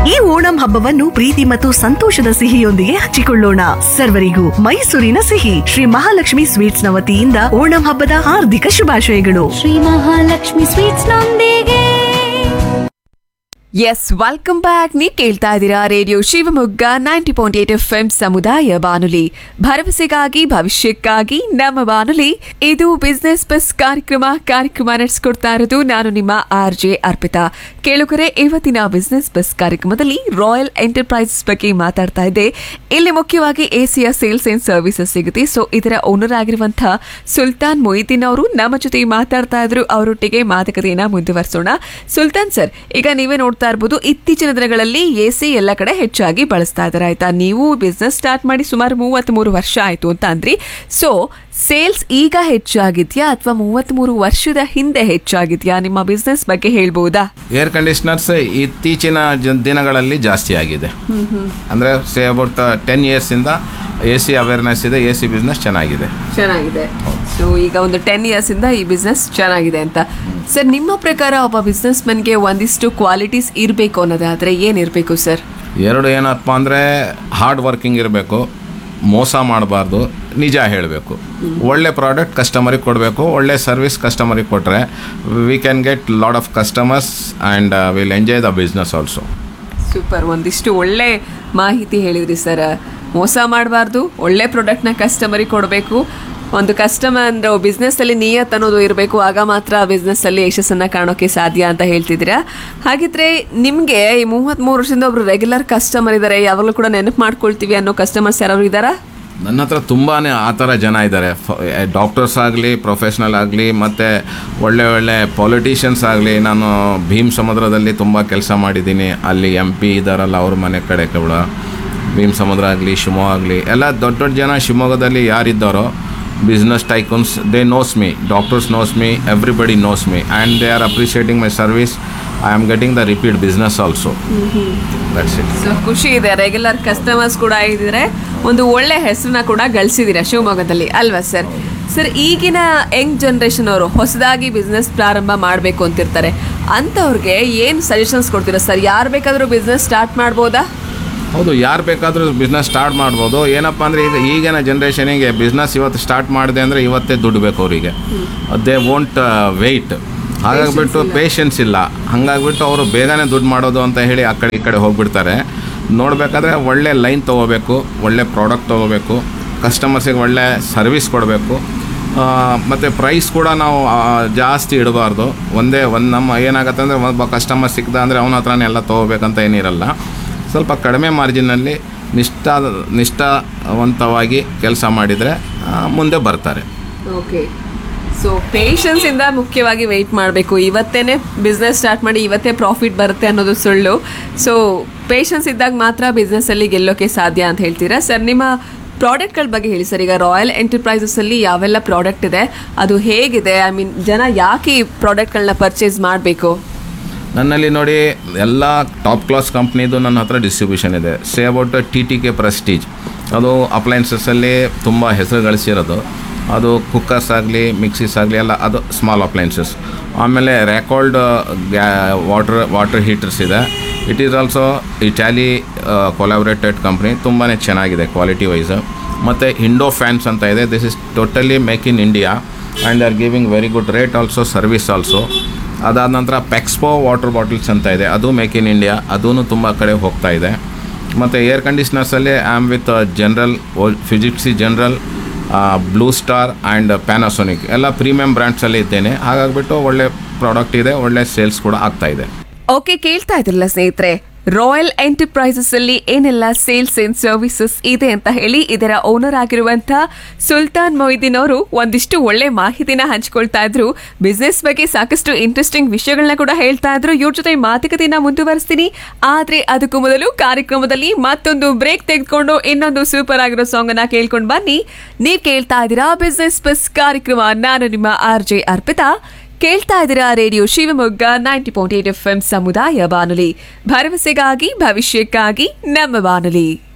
ಈ ಓಣಂ ಹಬ್ಬವನ್ನು ಪ್ರೀತಿ ಮತ್ತು ಸಂತೋಷದ ಸಿಹಿಯೊಂದಿಗೆ ಹಂಚಿಕೊಳ್ಳೋಣ ಸರ್ವರಿಗೂ ಮೈಸೂರಿನ ಸಿಹಿ ಶ್ರೀ ಮಹಾಲಕ್ಷ್ಮಿ ಸ್ವೀಟ್ಸ್ ನ ವತಿಯಿಂದ ಓಣಂ ಹಬ್ಬದ ಹಾರ್ದಿಕ ಶುಭಾಶಯಗಳು ಶ್ರೀ ಮಹಾಲಕ್ಷ್ಮಿ ಸ್ವೀಟ್ಸ್ ನೊಂದಿಗೆ ಎಸ್ ವೆಲ್ಕಮ್ ಬ್ಯಾಕ್ ನೀವು ಕೇಳ್ತಾ ಇದ್ದೀರಾ radio Shivamogga ninety point eight F M ಸಮುದಾಯ ಬಾನುಲಿ ಭರವಸೆಗಾಗಿ ಭವಿಷ್ಯಕ್ಕಾಗಿ ನಮ್ಮ ಬಾನುಲಿ ಇದು ಬಿಸ್ನೆಸ್ ಬಸ್ ಕಾರ್ಯಕ್ರಮ ಕಾರ್ಯಕ್ರಮ ನಡೆಸ್ಕೊಡ್ತಾ ಇರೋದು ನಾನು ನಿಮ್ಮ ಆರ್ ಜೆ ಅರ್ಪಿತಾ ಕೇಳುಗರೆ ಇವತ್ತಿನ ಬಿಸ್ನೆಸ್ ಬಸ್ ಕಾರ್ಯಕ್ರಮದಲ್ಲಿ ರಾಯಲ್ ಎಂಟರ್ಪ್ರೈಸಸ್ ಬಗ್ಗೆ ಮಾತಾಡ್ತಾ ಇದ್ದೆ ಇಲ್ಲಿ ಮುಖ್ಯವಾಗಿ ಎಸಿಯ ಸೇಲ್ಸ್ ಅಂಡ್ ಸರ್ವಿಸಸ್ ಸಿಗುತ್ತೆ ಸೊ ಇದರ ಓನರ್ ಆಗಿರುವಂತಹ ಸುಲ್ತಾನ್ ಮೊಯ್ದೀನ್ ಅವರು ನಮ್ಮ ಜೊತೆ ಮಾತಾಡ್ತಾ ಇದ್ರು ಅವರೊಟ್ಟಿಗೆ ಮಾತುಕತೆಯನ್ನ ಮುಂದುವರಿಸೋಣ ಸುಲ್ತಾನ್ ಸರ್ ಈಗ ನೀವೇ ನೋಡ್ತಾ ಇರ್ಬೋದು ಇತ್ತೀಚಿನ ದಿನಗಳಲ್ಲಿ ಎಸಿ ಎಲ್ಲ ಕಡೆ ಹೆಚ್ಚಾಗಿ ಬಳಸ್ತಾ ಇದ್ದಾರೆ ಆಯ್ತಾ ನೀವು ಬಿಸ್ನೆಸ್ ಸ್ಟಾರ್ಟ್ ಮಾಡಿ ಸುಮಾರು ಮೂವತ್ತ್ ಮೂರು ವರ್ಷ ಆಯ್ತು ಅಂತ ಅಂದ್ರಿ ಸೊ ಸೇಲ್ಸ್ ಈಗ ಹೆಚ್ಚಾಗಿದ್ಯಾ ಅಥವಾ ಮೂವತ್ತ್ ಮೂರು ವರ್ಷದ ಹಿಂದೆ ಹೆಚ್ಚಾಗಿದ್ಯಾ ನಿಮ್ಮ ಬಿಸ್ನೆಸ್ ಬಗ್ಗೆ ಹೇಳ್ಬೋದಾ ಏರ್ ಕಂಡೀಷ್ನರ್ಸ್ ಇತ್ತೀಚಿನ ಜ- ದಿನಗಳಲ್ಲಿ ಜಾಸ್ತಿ ಆಗಿದೆ ಅಂದರೆ ಸೇ ಅಬೌಟ್ ಟೆನ್ ಇಯರ್ಸಿಂದ ಎ ಸಿ ಅವೇರ್ನೆಸ್ ಇದೆ ಎ ಸಿ ಬಿಸ್ನೆಸ್ ಚೆನ್ನಾಗಿದೆ ಚೆನ್ನಾಗಿದೆ ಸೊ ಈಗ ಒಂದು ಟೆನ್ ಇಯರ್ಸ್ ಇಂದ ಈ ಬಿಸ್ನೆಸ್ ಚೆನ್ನಾಗಿದೆ ಅಂತ ಸರ್ ನಿಮ್ಮ ಪ್ರಕಾರ ಒಬ್ಬ ಬಿಸ್ನೆಸ್ ಮನ್ಗೆ ಒಂದಿಷ್ಟು ಕ್ವಾಲಿಟೀಸ್ ಇರಬೇಕು ಅನ್ನೋದಾದ್ರೆ ಏನಿರಬೇಕು ಸರ್ ಎರಡು ಏನಪ್ಪ ಅಂದರೆ ಹಾರ್ಡ್ ವರ್ಕಿಂಗ್ ಇರಬೇಕು ಮೋಸ ಮಾಡಬಾರ್ದು ನಿಜ ಹೇಳಬೇಕು ಒಳ್ಳೆ ಪ್ರಾಡಕ್ಟ್ ಕಸ್ಟಮರಿಗೆ ಕೊಡಬೇಕು ಒಳ್ಳೆ ಸರ್ವಿಸ್ ಕಸ್ಟಮರಿಗೆ ಕೊಟ್ಟರೆ we can get lot of customers and will enjoy the business also super ಒಂದಿಷ್ಟು ಒಳ್ಳೆ ಮಾಹಿತಿ ಹೇಳಿದ್ರಿ ಸರ್ ಮೋಸ ಮಾಡಬಾರ್ದು ಒಳ್ಳೆ ಪ್ರಾಡಕ್ಟ್ನ ಕಸ್ಟಮರಿಗೆ ಕೊಡಬೇಕು ಒಂದು ಕಸ್ಟಮರ್ ಅಂದ್ರೆ ಬಿಸ್ನೆಸ್ ಅಲ್ಲಿ ನಿಯತ್ ಅನ್ನೋದು ಇರಬೇಕು ಆಗ ಮಾತ್ರ ಬಿಸ್ನೆಸ್ ಅಲ್ಲಿ ಯಶಸ್ಸನ್ನ ಕಾಣೋಕೆ ಸಾಧ್ಯ ಅಂತ ಹೇಳ್ತಿದ್ದೀರಾ ಹಾಗಿದ್ರೆ ನಿಮ್ಗೆ ಈ ಮೂವತ್ತ್ ಮೂರು ವರ್ಷದಿಂದ ಒಬ್ರು ರೆಗ್ಯುಲರ್ ಕಸ್ಟಮರ್ ಇದ್ದಾರೆ ಯಾವಾಗಲೂ ಕೂಡ ನೆನಪು ಮಾಡ್ಕೊಳ್ತೀವಿ ಅನ್ನೋ ಕಸ್ಟಮರ್ಸ್ ಯಾರು ಇದ್ದಾರಾ ನನ್ನ ಹತ್ರ ತುಂಬಾ ಆ ಥರ ಜನ ಇದ್ದಾರೆ ಡಾಕ್ಟರ್ಸ್ ಆಗಲಿ ಪ್ರೊಫೆಷ್ನಲ್ ಆಗಲಿ ಮತ್ತು ಒಳ್ಳೆ ಒಳ್ಳೆ ಪೊಲಿಟಿಷಿಯನ್ಸ್ ಆಗಲಿ ನಾನು ಭೀಮ್ ಸಮುದ್ರದಲ್ಲಿ ತುಂಬ ಕೆಲಸ ಮಾಡಿದ್ದೀನಿ ಅಲ್ಲಿ ಎಂ ಪಿ ಇದ್ದಾರಲ್ಲ ಅವ್ರ ಮನೆ ಕಡೆ ಕೂಡ ಭೀಮ್ ಸಮುದ್ರ ಆಗಲಿ ಶಿವಮೊಗ್ಗ ಆಗಲಿ ಎಲ್ಲ ದೊಡ್ಡ ದೊಡ್ಡ ಜನ ಶಿವಮೊಗ್ಗದಲ್ಲಿ ಯಾರಿದ್ದಾರೋ business tycoons they knows me doctors knows me everybody knows me and they are appreciating my service I am getting the repeat business also that's it so ಖುಷಿ ಇದೆ ರೆಗ್ಯುಲರ್ ಕಸ್ಟಮರ್ಸ್ ಕೂಡ ಇದ್ರೆ ಒಂದು ಒಳ್ಳೆ ಹೆಸರನ್ನ ಕೂಡ ಗಳಿಸಿದ್ದೀರಾ ಶಿವಮೊಗ್ಗದಲ್ಲಿ ಅಲ್ವಾ ಸರ್ ಸರ್ ಈಗಿನ ಯಂಗ್ ಜನ್ರೇಷನ್ ಅವರು ಹೊಸದಾಗಿ ಬಿಸ್ನೆಸ್ ಪ್ರಾರಂಭ ಮಾಡಬೇಕು ಅಂತಿರ್ತಾರೆ ಅಂಥವ್ರಿಗೆ ಏನು ಸಜೆಷನ್ಸ್ ಕೊಡ್ತೀರಾ ಸರ್ ಯಾರು ಬೇಕಾದರೂ ಬಿಸ್ನೆಸ್ ಸ್ಟಾರ್ಟ್ ಮಾಡ್ಬೋದಾ ಹೌದು ಯಾರು ಬೇಕಾದರೂ ಬಿಸ್ನೆಸ್ ಸ್ಟಾರ್ಟ್ ಮಾಡ್ಬೋದು ಏನಪ್ಪ ಅಂದರೆ ಈಗ ಈಗಿನ ಜನ್ರೇಷನಿಗೆ ಬಿಸ್ನೆಸ್ ಇವತ್ತು ಸ್ಟಾರ್ಟ್ ಮಾಡಿದೆ ಅಂದರೆ ಇವತ್ತೇ ದುಡ್ಡು ಬೇಕು ಅವರಿಗೆ ದೇ ವೋಂಟ್ ವೆಯ್ಟ್ ಹಾಗಾಗ್ಬಿಟ್ಟು ಪೇಷನ್ಸ್ ಇಲ್ಲ ಹಾಗಾಗ್ಬಿಟ್ಟು ಅವರು ಬೇಗನೆ ದುಡ್ಡು ಮಾಡೋದು ಅಂತ ಹೇಳಿ ಆ ಕಡೆ ಈ ಕಡೆ ಹೋಗ್ಬಿಡ್ತಾರೆ ನೋಡಬೇಕಾದ್ರೆ ಒಳ್ಳೆ ಲೈನ್ ತೊಗೋಬೇಕು ಒಳ್ಳೆ ಪ್ರಾಡಕ್ಟ್ ತೊಗೋಬೇಕು ಕಸ್ಟಮರ್ಸಿಗೆ ಒಳ್ಳೆ ಸರ್ವಿಸ್ ಕೊಡಬೇಕು ಮತ್ತು ಪ್ರೈಸ್ ಕೂಡ ನಾವು ಆ, ಜಾಸ್ತಿ ಇಡಬಾರ್ದು ಒಂದೇ ಒಂದು ನಮ್ಮ ಏನಾಗುತ್ತೆ ಅಂದರೆ ಒಬ್ಬ ಕಸ್ಟಮರ್ ಸಿಕ್ದ ಅಂದರೆ ಅವನ ಹತ್ರನೇ ಎಲ್ಲ ತೊಗೋಬೇಕಂತ ಏನಿರಲ್ಲ ಸ್ವಲ್ಪ ಕಡಿಮೆ ಮಾರ್ಜಿನಲ್ಲಿ ನಿಷ್ಠ ನಿಷ್ಠಾವಂತವಾಗಿ ಕೆಲಸ ಮಾಡಿದರೆ ಮುಂದೆ ಬರ್ತಾರೆ ಓಕೆ ಸೊ ಪೇಷನ್ಸ್ ಇಂದ ಮುಖ್ಯವಾಗಿ ವೆಯ್ಟ್ ಮಾಡಬೇಕು ಇವತ್ತೇನೆ ಬಿಸ್ನೆಸ್ ಸ್ಟಾರ್ಟ್ ಮಾಡಿ ಇವತ್ತೇ ಪ್ರಾಫಿಟ್ ಬರುತ್ತೆ ಅನ್ನೋದು ಸುಳ್ಳು ಸೊ ಪೇಷನ್ಸ್ ಇದ್ದಾಗ ಮಾತ್ರ business ಅಲ್ಲಿ ಗೆಲ್ಲೋಕೆ ಸಾಧ್ಯ ಅಂತ ಹೇಳ್ತೀರಾ ಸರ್ ನಿಮ್ಮ ಪ್ರಾಡಕ್ಟ್ಗಳ ಬಗ್ಗೆ ಹೇಳಿ ಸರ್ ಈಗ ರಾಯಲ್ ಎಂಟರ್ಪ್ರೈಸಸ್ ಅಲ್ಲಿ ಯಾವೆಲ್ಲ ಪ್ರಾಡಕ್ಟ್ ಇದೆ ಅದು ಹೇಗಿದೆ ಐ ಮೀನ್ ಜನ ಯಾಕೆ ಈ ಪ್ರಾಡಕ್ಟ್ಗಳನ್ನ ಪರ್ಚೇಸ್ ಮಾಡಬೇಕು ನನ್ನಲ್ಲಿ ನೋಡಿ ಎಲ್ಲ ಟಾಪ್ ಕ್ಲಾಸ್ ಕಂಪ್ನಿದು ನನ್ನ ಹತ್ರ ಡಿಸ್ಟ್ರಿಬ್ಯೂಷನ್ ಇದೆ say about T T K Prestige ಅದು ಅಪ್ಲೈನ್ಸಸ್ಸಲ್ಲಿ ತುಂಬ ಹೆಸರು ಗಳಿಸಿರೋದು ಅದು ಕುಕ್ಕರ್ಸ್ ಆಗಲಿ ಮಿಕ್ಸಿಸ್ ಆಗಲಿ ಎಲ್ಲ ಅದು ಸ್ಮಾಲ್ ಅಪ್ಲೈನ್ಸಸ್ ಆಮೇಲೆ ರೆಕಾರ್ಡ್ ಗ್ಯಾ ವಾಟರ್ ವಾಟರ್ ಹೀಟರ್ಸ್ ಇದೆ it is also Italy collaborated company ತುಂಬಾ ಚೆನ್ನಾಗಿದೆ ಕ್ವಾಲಿಟಿ ವೈಸ್ ಮತ್ತು ಇಂಡೋ ಫ್ಯಾನ್ಸ್ ಅಂತ ಇದೆ this is totally make in India and are giving very good rate also service also ಅದಾದ ನಂತರ ಪೆಕ್ಸ್ಪೋ ವಾಟರ್ ಬಾಟಲ್ಸ್ ಅಂತ ಇದೆ ಅದು ಮೇಕ್ ಇನ್ ಇಂಡಿಯಾ ಅದೂ ತುಂಬ ಕಡೆ ಹೋಗ್ತಾ ಇದೆ ಮತ್ತು ಏರ್ ಕಂಡೀಷ್ನರ್ಸಲ್ಲಿ ಆಮ್ ವಿತ್ ಜನರಲ್ ಫಿಜಿಕ್ಸಿ general Blue Star and Panasonic ಎಲ್ಲ ಪ್ರೀಮಿಯಂ ಬ್ರ್ಯಾಂಡ್ಸಲ್ಲಿ ಇದ್ದೇನೆ ಹಾಗಾಗ್ಬಿಟ್ಟು ಒಳ್ಳೆ ಪ್ರಾಡಕ್ಟ್ ಇದೆ ಒಳ್ಳೆ ಸೇಲ್ಸ್ ಕೂಡ ಆಗ್ತಾ ಇದೆ ಓಕೆ ಕೇಳ್ತಾ ಇದ್ರಲ್ಲ ಸ್ನೇಹಿತರೆ ರಾಯಲ್ ಎಂಟರ್ಪ್ರೈಸಸ್ ಅಲ್ಲಿ ಏನೆಲ್ಲ ಸೇಲ್ಸ್ ಅಂಡ್ ಸರ್ವಿಸಸ್ ಇದೆ ಅಂತ ಹೇಳಿ ಇದರ ಓನರ್ ಆಗಿರುವಂತ ಸುಲ್ತಾನ್ ಮೊಯ್ದೀನ್ ಅವರು ಒಂದಿಷ್ಟು ಒಳ್ಳೆ ಮಾಹಿತಿನ ಹಂಚ್ಕೊಳ್ತಾ ಇದ್ರು ಬಿಸ್ನೆಸ್ ಬಗ್ಗೆ ಸಾಕಷ್ಟು ಇಂಟ್ರೆಸ್ಟಿಂಗ್ ವಿಷಯಗಳನ್ನ ಕೂಡ ಹೇಳ್ತಾ ಇದ್ರು ಇವ್ರ ಜೊತೆ ಮಾತುಕತೆಯನ್ನ ಮುಂದುವರಿಸ್ತೀನಿ ಆದ್ರೆ ಅದಕ್ಕೂ ಮೊದಲು ಕಾರ್ಯಕ್ರಮದಲ್ಲಿ ಮತ್ತೊಂದು ಬ್ರೇಕ್ ತೆಗೆದುಕೊಂಡು ಇನ್ನೊಂದು ಸೂಪರ್ ಆಗಿರೋ ಸಾಂಗ್ ಅನ್ನ ಕೇಳ್ಕೊಂಡು ಬನ್ನಿ ನೀವ್ ಕೇಳ್ತಾ ಇದ್ದೀರಾ ಬಿಸ್ನೆಸ್ ಬಸ್ ಕಾರ್ಯಕ್ರಮ ನಾನು ನಿಮ್ಮ ಆರ್ ಜೆ ಅರ್ಪಿತಾ ಕೇಳ್ತಾ ಇದ್ದೀರಾ radio Shivamogga ninety point eight F M ಸಮುದಾಯ ಬಾನುಲಿ ಭರವಸೆಗಾಗಿ ಭವಿಷ್ಯಕ್ಕಾಗಿ ನಮ್ಮ ಬಾನುಲಿ